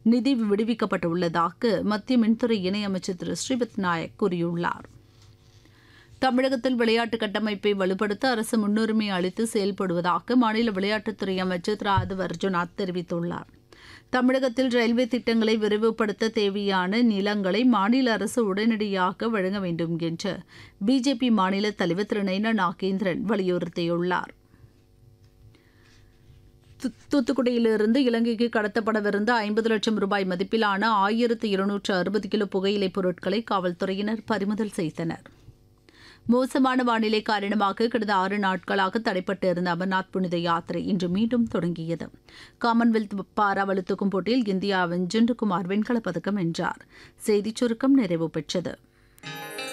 நிதி விடுவிக்கப்பட்டுள்ளதாக மத்திய மின்துறை இணையமைச்சர் திரு ஸ்ரீபத் நாயக் கூறியுள்ளார் தமிழகத்தில் விளையாட்டு கட்டமைப்பை வலுப்படுத்த அரசு முன்னுரிமை அளித்து செயல்படுவதாக மாநில விளையாட்டுத்துறை அமைச்சர் திரு ஆதவ் அர்ஜுனாத் தெரிவித்துள்ளார் தமிழகத்தில் ரயில்வே திட்டங்களை விரிவுபடுத்த தேவையான நிலங்களை மாநில அரசு உடனடியாக வழங்க வேண்டும் என்று பிஜேபி மாநில தலைவர் திரு நைனா நாகேந்திரன் வலியுறுத்தியுள்ளார் து- தூத்துக்குடியிலிருந்து இலங்கைக்கு கடத்தப்படவிருந்த ஐம்பது லட்சம் ரூபாய் மதிப்பிலான ஆயிரத்து இருநூற்று அறுபது கிலோ புகையிலைப் பொருட்களை காவல்துறையினர் பறிமுதல் செய்தனர் மோசமான வானிலை காரணமாக கடந்த ஆறு நாட்களாக தடைப்பட்டு இருந்த அமர்நாத் புனித யாத்திரை இன்று மீண்டும் தொடங்கியது காமன்வெல்த் பாரா வலுத்தூக்கும் போட்டியில் இந்தியாவின் ஜிண்டுகுமார் வெண்கலப் பதக்கம் வென்றார் செய்திச் சுருக்கம் நிறைவு பெற்றது